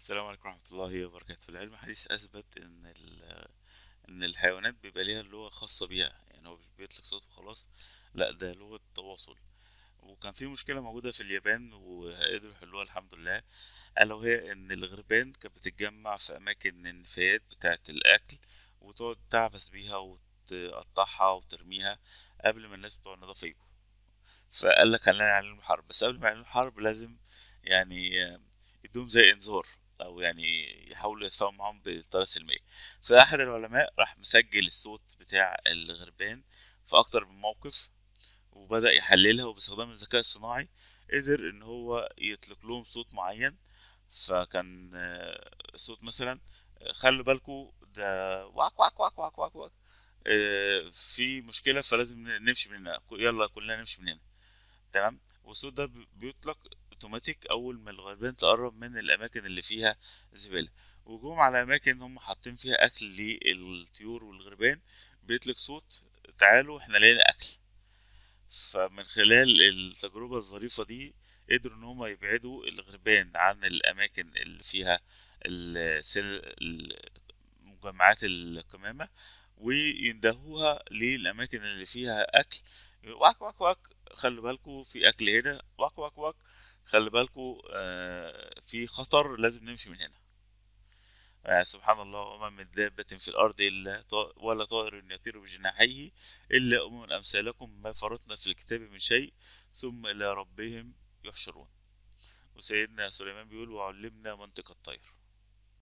السلام عليكم ورحمة الله وبركاته العلم الحديث أثبت إن ال- إن الحيوانات بيبقى ليها لغة خاصة بيها يعني هو مش بيطلق صوت وخلاص لأ ده لغة تواصل وكان في مشكلة موجودة في اليابان وقدروا يحلوها الحمد لله ألا وهي إن الغربان كانت بتتجمع في أماكن النفايات بتاعة الأكل وتقعد تعبث بيها وتقطعها وترميها قبل ما الناس بتوع النظافة يجوا فقال لك هنعلن عليهم حرب بس قبل ما يعلنوا حرب لازم يعني آه، يدوم زي انذار او يعني يحاولوا يتفاهموا معاهم بطريقه سلميه فاحد العلماء راح مسجل الصوت بتاع الغربان في اكتر من موقف وبدأ يحللها وباستخدام الذكاء الصناعي قدر ان هو يطلق لهم صوت معين فكان آه، الصوت مثلا آه، خلوا بالكوا ده واك واك واك واك واك واك آه، في مشكلة فلازم نمشي من هنا يلا كلنا نمشي من هنا تمام والصوت ده بي- بيطلق اوتوماتيك اول ما الغربان تقرب من الاماكن اللي فيها زبالة وجوم على اماكن هم حاطين فيها اكل للطيور والغربان بيطلق صوت تعالوا احنا لقينا اكل فمن خلال التجربة الظريفة دي قدروا ان هم يبعدوا الغربان عن الاماكن اللي فيها السل... مجمعات القمامة ويندهوها للأماكن اللي فيها أكل واك واك واك خلي بالكوا في أكل هنا واك واك واك خلي بالكوا آه في خطر لازم نمشي من هنا آه سبحان الله وما من دابة في الأرض إلا طا- ولا طائر يطير بجناحيه إلا أمم أمثالكم ما فرطنا في الكتاب من شيء ثم إلى ربهم يحشرون وسيدنا سليمان بيقول وعلمنا منطق الطير